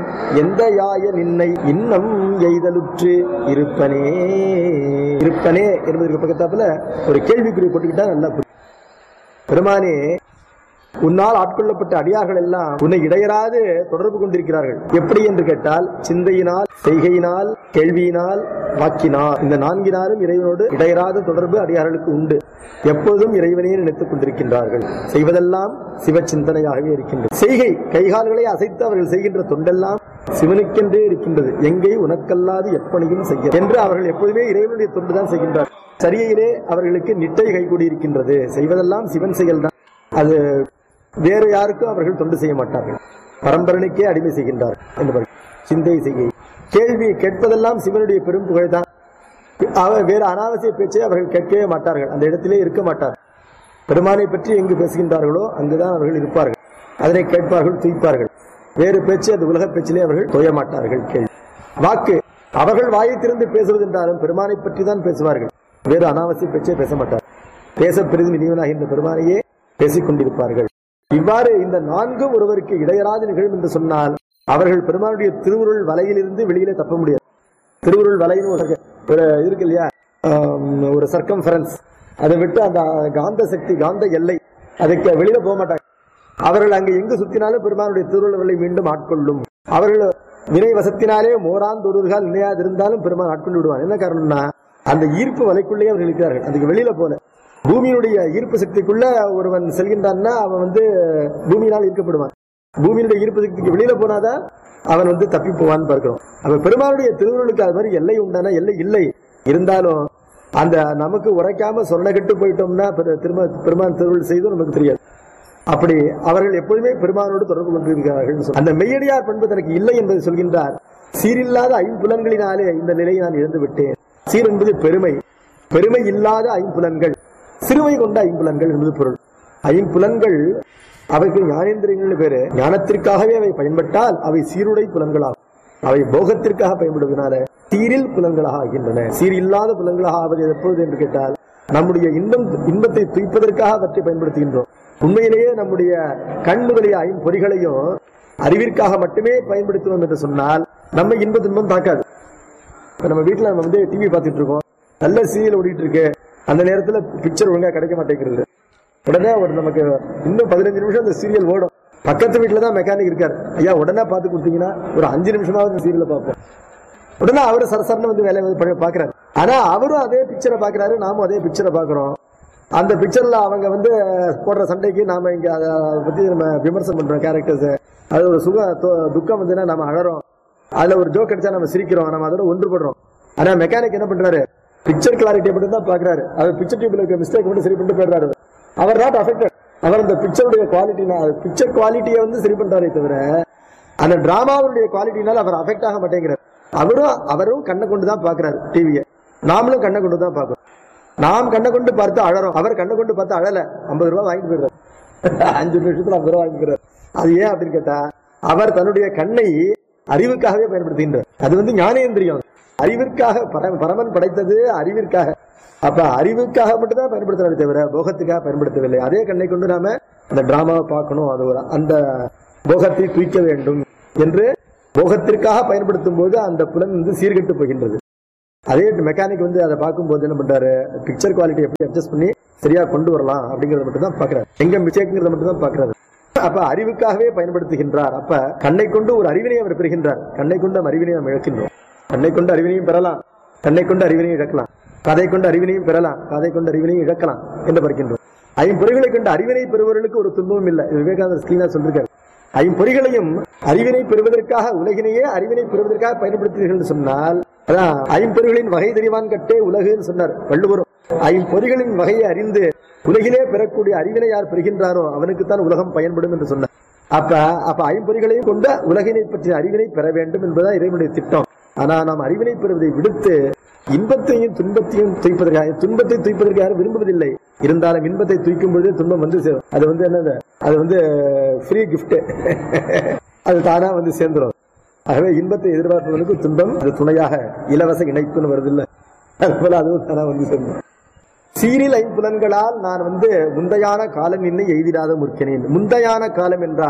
எந்த யாய நின்னை இன்னம் எய்தலுற்று இருப்பனே இருப்பனே என்பதற்கு பக்கத்தாப்புல ஒரு கேள்விக்குறி போட்டுக்கிட்டா நல்லா புரியும். பெருமானே உன்னால் ஆட்கொள்ளப்பட்ட அடியார்கள் எல்லாம் உன்னை இடையராது தொடர்பு கொண்டிருக்கிறார்கள் எப்படி என்று கேட்டால் சிந்தையினால் செய்கையினால் கேள்வியினால் வாக்கினால் இந்த நான்கினாலும் இறைவனோடு இடையராத தொடர்பு அடியார்களுக்கு உண்டு எப்போதும் இறைவனையே நினைத்துக் கொண்டிருக்கின்றார்கள் செய்வதெல்லாம் சிவ சிந்தனையாகவே இருக்கின்றது செய்கை கைகால்களை அசைத்து அவர்கள் செய்கின்ற தொண்டெல்லாம் சிவனுக்கென்றே இருக்கின்றது எங்கே உனக்கல்லாது எப்பணியும் செய்ய என்று அவர்கள் எப்போதுமே இறைவனுடைய தொண்டுதான் செய்கின்றார் சரியிலே அவர்களுக்கு நிட்டை கைகூடி இருக்கின்றது செய்வதெல்லாம் சிவன் செயல்தான் அது வேறு யாருக்கும் அவர்கள் தொண்டு செய்ய மாட்டார்கள் பரம்பரனுக்கே அடிமை செய்கின்றார் என்பவர் சிந்தை செய்கை கேள்வி கேட்பதெல்லாம் சிவனுடைய பெரும் புகழ்தான் அவர் வேறு அனாவசிய பேச்சை அவர்கள் கேட்கவே மாட்டார்கள் அந்த இடத்திலே இருக்க மாட்டார் பெருமானை பற்றி எங்கு பேசுகின்றார்களோ அங்குதான் அவர்கள் இருப்பார்கள் அதனை கேட்பார்கள் தூய்ப்பார்கள் வேறு பேச்சு அந்த உலக பேச்சிலே அவர்கள் தோய மாட்டார்கள் கேள்வி வாக்கு அவர்கள் வாயை திறந்து பேசுவது என்றாலும் பெருமானை பற்றி தான் பேசுவார்கள் வேறு அனாவசிய பேச்சை பேச மாட்டார் பேச பெரிதும் இனிவனாகின்ற பெருமானையே பேசிக் கொண்டிருப்பார்கள் இவ்வாறு இந்த நான்கும் ஒருவருக்கு இடையராது நிகழும் என்று சொன்னால் அவர்கள் பெருமானுடைய திருவுருள் வலையிலிருந்து வெளியிலே தப்ப முடியாது திருவுருள் வலைன்னு ஒரு ஒரு இது இருக்கு இல்லையா ஆம், ஒரு சர்க்கம்ஃபரன்ஸ் அதை விட்டு அந்த காந்த சக்தி காந்த எல்லை அதுக்கு வெளியில போக மாட்டாங்க அவர்கள் அங்கு எங்கு சுத்தினாலும் பெருமானுடைய திருவுருள் வலை மீண்டும் ஆட்கொள்ளும் அவர்கள் வினை வசத்தினாலே மோராந்தொருகால் நினையாதிருந்தாலும் பெருமான் ஆட்கொண்டு விடுவான் என்ன காரணம்னா அந்த ஈர்ப்பு வலைக்குள்ளேயே அவர்கள் இருக்கிறார்கள் அதுக்கு வெளியில போல பூமியினுடைய ஈர்ப்பு சக்திக்குள்ள ஒருவன் செல்கின்றான்னா அவன் வந்து பூமியினால் ஈர்க்கப்படுவான் பூமியினுடைய ஈர்ப்பு சக்திக்கு வெளியில போனாதான் அவன் வந்து தப்பி போவான்னு பார்க்கிறோம் அப்ப பெருமானுடைய திருவுருளுக்கு அது மாதிரி எல்லை உண்டான எல்லை இல்லை இருந்தாலும் அந்த நமக்கு உரைக்காம சொன்னகட்டு போயிட்டோம்னா பெரு- திரும்ப பெருமான் திருவுருள் செய்தும் நமக்கு தெரியாது அப்படி அவர்கள் எப்பொழுதுமே பெருமானோடு தொடர்பு கொண்டிருக்கிறார்கள் சொல்ல- அந்த மெய்யடியார் பண்பு தனக்கு இல்லை என்பதை சொல்கின்றார் சீரில்லாத ஐம்புலன்களினாலே இந்த நிலையை நான் இழந்து விட்டேன் சீர் என்பது பெருமை பெருமை இல்லாத ஐம்புலன்கள் சிறுமை கொண்ட ஐம்புலன்கள் என்பது பொருள் ஐம்புலன்கள் அவைக்கு ஞானேந்திரியங்கள் பேரு ஞானத்திற்காகவே அவை பயன்பட்டால் அவை சீருடை புலன்களாகும் அவை போகத்திற்காக பயன்படுவதனால சீரில் புலன்களாக ஆகின்றன சீர் இல்லாத புலன்களாக ஆவது எப்பொழுது என்று கேட்டால் நம்முடைய இன்பம் இன்பத்தை துய்ப்பதற்காக அவற்றை பயன்படுத்துகின்றோம் உண்மையிலேயே நம்முடைய கண் முதலிய ஐம்பொறிகளையும் அறிவிற்காக மட்டுமே பயன்படுத்துவோம் என்று சொன்னால் நம்ம இன்ப துன்பம் தாக்காது இப்ப நம்ம வீட்டுல நம்ம வந்து டிவி பார்த்துட்டு இருக்கோம் நல்ல சீரியல் ஓடிட்டு இருக்கு அந்த நேரத்துல பிக்சர் ஒழுங்கா கிடைக்க மாட்டேங்கிறது உடனே ஒரு நமக்கு இன்னும் பதினஞ்சு நிமிஷம் அந்த சீரியல் ஓடும் பக்கத்து வீட்டுல தான் மெக்கானிக் இருக்காரு ஐயா உடனே பார்த்து கொடுத்தீங்கன்னா ஒரு அஞ்சு நிமிஷமாவது இந்த சீரியலை பார்ப்போம் உடனே அவரு சரசரன்னு வந்து வேலையை வந்து ப- பாக்குறாரு ஆனா அவரும் அதே பிக்சரை பாக்குறாரு நாமும் அதே பிக்சரை பாக்குறோம் அந்த பிக்சர்ல அவங்க வந்து போடுற சண்டைக்கு நாம இங்க அதை பத்தி நம்ம விமர்சனம் பண்றோம் கேரக்டர்ஸ் அது ஒரு சுக து- துக்கம் வந்துன்னா நம்ம அழறோம் அதுல ஒரு ஜோக் அடிச்சா நம்ம சிரிக்கிறோம் நம்ம அதோட ஒன்றுபடுறோம் ஆனா மெக்கானிக் என்ன பண்றாரு பிக்சர் கிளாரிட்டியை மட்டும் தான் பாக்குறாரு அவர் பிக்சர் டியூப்ல இருக்க மிஸ்டேக் மட்டும் சரி பண்ணிட்டு போயிடுறாரு அவர் நாட் அஃபெக்டட் அவர் அந்த பிக்சருடைய குவாலிட்டி பிக்சர் குவாலிட்டியை வந்து சரி பண்றாரே தவிர அந்த டிராமாவுடைய குவாலிட்டினால அவர் அஃபெக்ட் ஆக மாட்டேங்கிறார் அவரும் அவரும் கண்ணை கொண்டு தான் பாக்குறாரு டிவியை நாமளும் கண்ணை கொண்டு தான் பாக்குறோம் நாம் கண்ணை கொண்டு பார்த்து அழறோம் அவர் கண்ணை கொண்டு பார்த்து அழல ஐம்பது ரூபாய் வாங்கிட்டு போயிடுறாரு அஞ்சு நிமிஷத்துல ஐம்பது ரூபாய் வாங்கி போயிடுறாரு அது ஏன் அப்படின்னு கேட்டா அவர் தன்னுடைய கண்ணை அறிவுக்காகவே பயன்படுத்துகின்றார் அது வந்து ஞானேந்திரியம் அறிவிற்காக பர- பரமன் படைத்தது அறிவிற்காக அப்ப அறிவுக்காக மட்டும்தான் பயன்படுத்துறாரு தவிர போகத்துக்காக பயன்படுத்தவில்லை அதே கண்ணை கொண்டு நாம அந்த டிராமாவை பார்க்கணும் அது ஒரு அந்த போகத்தை தூய்க்க வேண்டும் என்று போகத்திற்காக பயன்படுத்தும் போது அந்த புலன் வந்து சீர்கெட்டு போகின்றது அதே மெக்கானிக் வந்து அதை பார்க்கும்போது என்ன பண்றாரு பிக்சர் குவாலிட்டி எப்படி அட்ஜஸ்ட் பண்ணி சரியா கொண்டு வரலாம் அப்படிங்கறத மட்டும் தான் பாக்குறாரு எங்க மிஸ்டேக்ங்கிறத மட்டும் தான் பாக்குறாரு அப்ப அறிவுக்காகவே பயன்படுத்துகின்றார் அப்ப கண்ணை கொண்டு ஒரு அறிவினை அவர் பெறுகின்றார் கண்ணை கொண்டு நம் அறிவினை நாம் இழக்கின்றோம் கண்ணை கொண்டு அறிவினையும் பெறலாம் கண்ணை கொண்டு அறிவினையும் இழக்கலாம் கதை கொண்டு அறிவினையும் பெறலாம் கதை கொண்டு அறிவினையும் இழக்கலாம் என்று பார்க்கின்றோம் ஐம்பொறிகளை கொண்டு அறிவினை பெறுபவர்களுக்கு ஒரு துன்பமும் இல்லை இது விவேகானந்தர் ஸ்கிரீனா சொல்லிருக்காரு ஐம்பொறிகளையும் அறிவினை பெறுவதற்காக உலகினையே அறிவினை பெறுவதற்காக பயன்படுத்துகிறீர்கள் என்று சொன்னால் அதான் ஐம்பொறிகளின் வகை தெரிவான் கட்டே உலகுன்னு சொன்னார் வள்ளுவரும் ஐம்பொறிகளின் வகையை அறிந்து உலகிலே பெறக்கூடிய அறிவினை யார் பெறுகின்றாரோ அவனுக்குத்தான் உலகம் பயன்படும் என்று சொன்னார் அப்ப அப்ப ஐம்பொறிகளையும் கொண்ட உலகினை பற்றிய அறிவினை பெற வேண்டும் என்பதுதான் இறைவனுடைய திட்டம் ஆனா நாம் அறிவினை பெறுவதை விடுத்து இன்பத்தையும் துன்பத்தையும் துய்ப்பதற்காக துன்பத்தை துய்ப்பதற்கு யாரும் விரும்புவதில்லை இருந்தாலும் இன்பத்தை தூய்க்கும் பொழுது துன்பம் வந்து சேரும் அது வந்து என்னது அது வந்து ஃப்ரீ gift அது தானா வந்து சேர்ந்துரும் ஆகவே இன்பத்தை எதிர்பார்ப்பவனுக்கு துன்பம் அது துணையாக இலவச இணைப்புன்னு வருது இல்ல அது போல அதுவும் தானா வந்து சேர்ந்துரும் சீரில் ஐம்புலன்களால் நான் வந்து முந்தையான காலம் இன்னை எய்திடாத முற்கினேன் முந்தையான காலம் என்றால்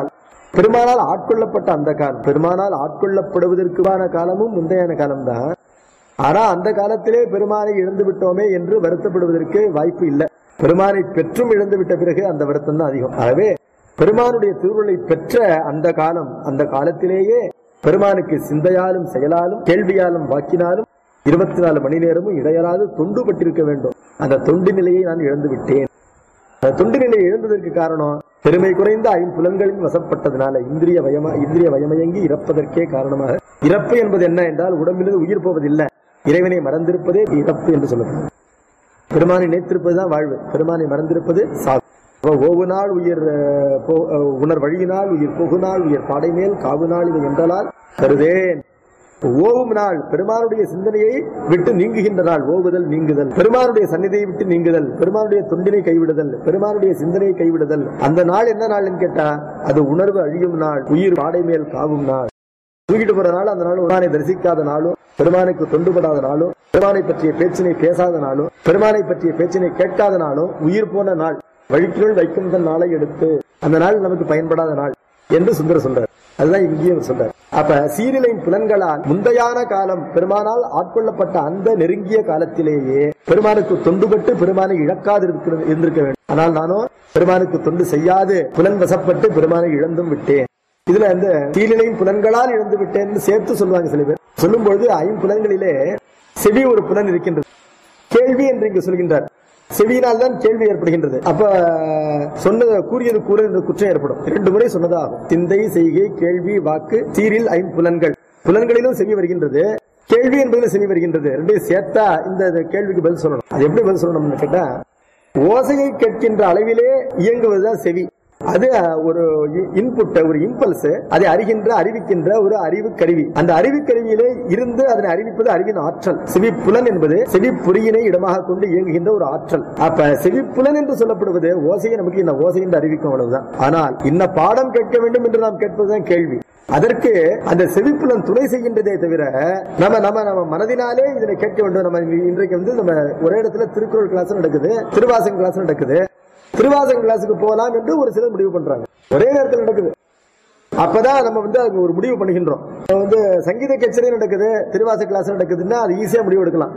பெருமானால் ஆட்கொள்ளப்பட்ட அந்த காலம் பெருமானால் ஆட்கொள்ளப்படுவதற்கான காலமும் முந்தையான காலம்தான் ஆனா அந்த காலத்திலே பெருமானை இழந்து விட்டோமே என்று வருத்தப்படுவதற்கு வாய்ப்பு இல்லை பெருமானை பெற்றும் இழந்து விட்ட பிறகு அந்த வருத்தம் தான் அதிகம் ஆகவே பெருமானுடைய திருவுருளை பெற்ற அந்த காலம் அந்த காலத்திலேயே பெருமானுக்கு சிந்தையாலும் செயலாலும் கேள்வியாலும் வாக்கினாலும் இருபத்தி நாலு மணி நேரமும் இடையராது தொண்டு பட்டிருக்க வேண்டும் அந்த தொண்டு நிலையை நான் இழந்து விட்டேன் அந்த தொண்டு நிலையை இழந்ததற்கு காரணம் பெருமை குறைந்த ஐம்புலன்களின் வசப்பட்டதுனால இந்திரிய வயம இந்திரிய வயமயங்கி இறப்பதற்கே காரணமாக இறப்பு என்பது என்ன என்றால் உடம்பிலிருந்து உயிர் போவதில்லை இறைவனை மறந்திருப்பதே இறப்பு என்று சொல்லப்படும் பெருமானை நினைத்திருப்பதுதான் வாழ்வு பெருமானை மறந்திருப்பது சாவு அப்ப ஓவு நாள் உயிர் அஹ், போ- அஹ், உணர் வழியினால் உயிர் புகுநாள் உயிர் பாடைமேல் காவு நாள் இவை என்றலால் கருதேன் ஓவும் நாள் பெருமானுடைய சிந்தனையை விட்டு நீங்குகின்ற நாள் ஓவுதல் நீங்குதல் பெருமானுடைய சந்நிதியை விட்டு நீங்குதல் பெருமானுடைய தொண்டினை கைவிடுதல் பெருமானுடைய சிந்தனையை கைவிடுதல் அந்த நாள் என்ன நாள்னு கேட்டா அது உணர்வு அழியும் நாள் உயிர் பாடை மேல் காவும் நாள் தூக்கிட்டு போற நாள் அந்த நாள் பெருமானை தரிசிக்காத நாளும் பெருமானுக்கு தொண்டுபடாத நாளும் பெருமானை பற்றிய பேச்சினை பேசாத நாளும் பெருமானை பற்றிய பேச்சினை கேட்காத நாளும் உயிர் போன நாள் வழிக்குள் வைக்கும் தன் நாளை எடுத்து அந்த நாள் நமக்கு பயன்படாத நாள் என்று சுந்தர சொல்றார் அதுதான் இங்கேயும் சொல்றார் அப்ப சீரிலையின் புலன்களால் முந்தையான காலம் பெருமானால் ஆட்கொள்ளப்பட்ட அந்த நெருங்கிய காலத்திலேயே பெருமானுக்கு தொண்டுபட்டு பெருமானை இழக்காது இருக்கிறது- இருந்திருக்க வேண்டும் ஆனால் நானோ பெருமானுக்கு தொண்டு செய்யாது புலன் வசப்பட்டு பெருமானை இழந்தும் விட்டேன் இதுல அந்த தீநிலையும் புலன்களால் இழந்து விட்டேன்னு சேர்த்து சொல்லுவாங்க சில பேர் சொல்லும் பொழுது ஐம்புலன்களிலே செவி ஒரு புலன் இருக்கின்றது கேள்வி என்று இங்கு சொல்கின்றார் செவியினால் தான் கேள்வி ஏற்படுகின்றது அப்ப சொன்னது கூறியது கூற என்று குற்றம் ஏற்படும் இரண்டு முறை சொன்னதாகும் சிந்தை செய்கை கேள்வி வாக்கு சீரில் ஐம்புலன்கள் புலன்களிலும் செவி வருகின்றது கேள்வி என்பதிலும் செவி வருகின்றது ரெண்டையும் சேர்த்தா இந்த இந்த கேள்விக்கு பதில் சொல்லணும் அது எப்படி பதில் சொல்லணும்னு கேட்டா ஓசையை கேட்கின்ற அளவிலே இயங்குவதுதான் செவி அது ஒரு இன்புட் ஒரு இம்பல்ஸ் அதை அறிகின்ற அறிவிக்கின்ற ஒரு அறிவு கருவி அந்த அறிவு கருவியிலே இருந்து அதனை அறிவிப்பது அறிவின் ஆற்றல் செவிப்புலன் என்பது செவிப்புரியினை இடமாக கொண்டு இயங்குகின்ற ஒரு ஆற்றல் அப்ப செவிப்புலன் என்று சொல்லப்படுவது ஓசையை நமக்கு இந்த ஓசை என்று அறிவிக்கும் அவ்வளவுதான் ஆனால் இன்ன பாடம் கேட்க வேண்டும் என்று நாம் கேட்பதுதான் கேள்வி அதற்கு அந்த செவிப்புலன் துணை செய்கின்றதே தவிர நம்ம நம்ம நம்ம மனதினாலே இதனை கேட்க வேண்டும் நம்ம இன்றைக்கு வந்து நம்ம ஒரே இடத்துல திருக்குறள் கிளாஸ் நடக்குது திருவாசகம் கிளாஸ் நடக்குது திருவாசகம் கிளாஸுக்கு போகலாம் என்று ஒரு சிலர் முடிவு பண்றாங்க ஒரே நேரத்தில் நடக்குது அப்பதான் நம்ம வந்து அதுக்கு ஒரு முடிவு பண்ணுகின்றோம் இப்ப வந்து சங்கீத கச்சேரி நடக்குது திருவாசக கிளாஸ் நடக்குதுன்னா அது ஈஸியா முடிவு எடுக்கலாம்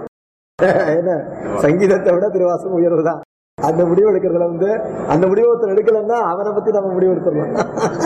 என்ன சங்கீதத்தை விட திருவாசகம் உயர்வுதான் அந்த முடிவு எடுக்கிறதுல வந்து அந்த முடிவு ஒருத்தர் எடுக்கலன்னா அவனை பத்தி நம்ம முடிவு எடுத்துடலாம்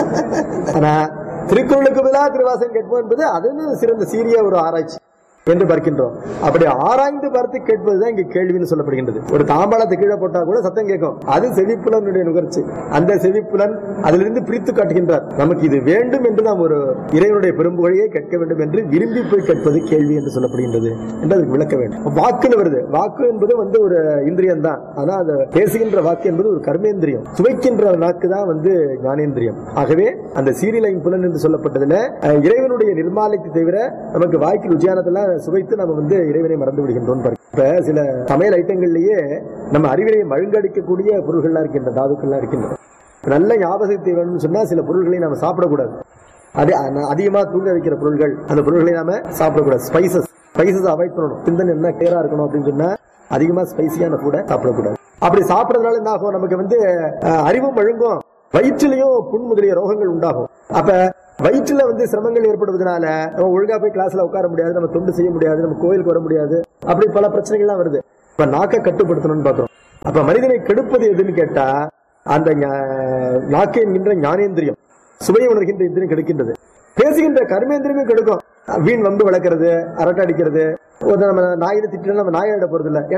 ஆனா திருக்குறளுக்கு பதிலாக திருவாசகம் கேட்போம் என்பது அது சிறந்த சீரிய ஒரு ஆராய்ச்சி என்று பார்க்கின்றோம் அப்படி ஆராய்ந்து பார்த்து கேட்பதுதான் இங்க கேள்வின்னு சொல்லப்படுகின்றது ஒரு தாம்பாளத்தை கீழே போட்டா கூட சத்தம் கேட்கும் அது செவிப்புலனுடைய நுகர்ச்சி அந்த செவிப்புலன் அதிலிருந்து பிரித்து காட்டுகின்றார் நமக்கு இது வேண்டும் என்று நாம் ஒரு இறைவனுடைய பெரும்புகழையே கேட்க வேண்டும் என்று விரும்பி போய் கேட்பது கேள்வி என்று சொல்லப்படுகின்றது என்று அதுக்கு விளக்க வேண்டும் வாக்குன்னு வருது வாக்கு என்பது வந்து ஒரு இந்திரியம் தான் ஆனா அது பேசுகின்ற வாக்கு என்பது ஒரு கர்மேந்திரியம் சுவைக்கின்ற நாக்கு தான் வந்து ஞானேந்திரியம் ஆகவே அந்த சீரியல் ஐம்புலன் என்று சொல்லப்பட்டதுல அஹ், இறைவனுடைய நிர்மாலத்தை தவிர நமக்கு வாய்க்கு ருச்சியானதெல்லாம் சுவைத்து நம்ம வந்து இறைவனை மறந்து விடுகின்றோம் பாருங்க. இப்ப சில சமையல் ஐட்டங்கள்லயே நம்ம அறிவினை மழுங்கடிக்கக்கூடிய பொருள்கள்லாம் இருக்கின்ற தாதுக்கள்லாம் இருக்கின்றன நல்ல ஞாபகத்தை வேணும்னு சொன்னா சில பொருள்களை நாம சாப்பிடக்கூடாது அது அ- அதிகமா தூங்க வைக்கிற பொருள்கள் அந்த பொருள்களை நாம சாப்பிடக்கூடாது ஸ்பைசஸ் ஸ்பைசஸ் அவாய்ட் பண்ணணும் சிந்தனை என்ன கிளியரா இருக்கணும் அப்படின்னு சொன்னா அதிகமா ஸ்பைசியான கூட சாப்பிடக்கூடாது அப்படி சாப்பிடறதுனால என்ன ஆகும் நமக்கு வந்து அஹ், அறிவும் மழுங்கும் வயிற்றிலையும் புண் முதலிய ரோகங்கள் உண்டாகும் அப்ப வயிற்றுல வந்து சிரமங்கள் ஏற்படுவதனால நம்ம ஒழுங்கா போய் கிளாஸ்ல உட்கார முடியாது நம்ம தொண்டு செய்ய முடியாது நம்ம கோயிலுக்கு வர முடியாது அப்படி பல பிரச்சனைகள்லாம் வருது இப்ப நாக்கை கட்டுப்படுத்தணும்னு பாக்குறோம் அப்ப மனிதனை கெடுப்பது எதுன்னு கேட்டா அந்த ஞா- நாக்கு என்கின்ற ஞானேந்திரியம் சுவை உணர்கின்ற இந்திரியம் கெடுக்கின்றது பேசுகின்ற கர்மேந்திரியமே கெடுக்கும் வீண் வம்பு வளர்க்கறது அரட்டை அடிக்கிறது ஒரு நம்ம நாயினை திட்டினா நம்ம நாயாட போறது இல்ல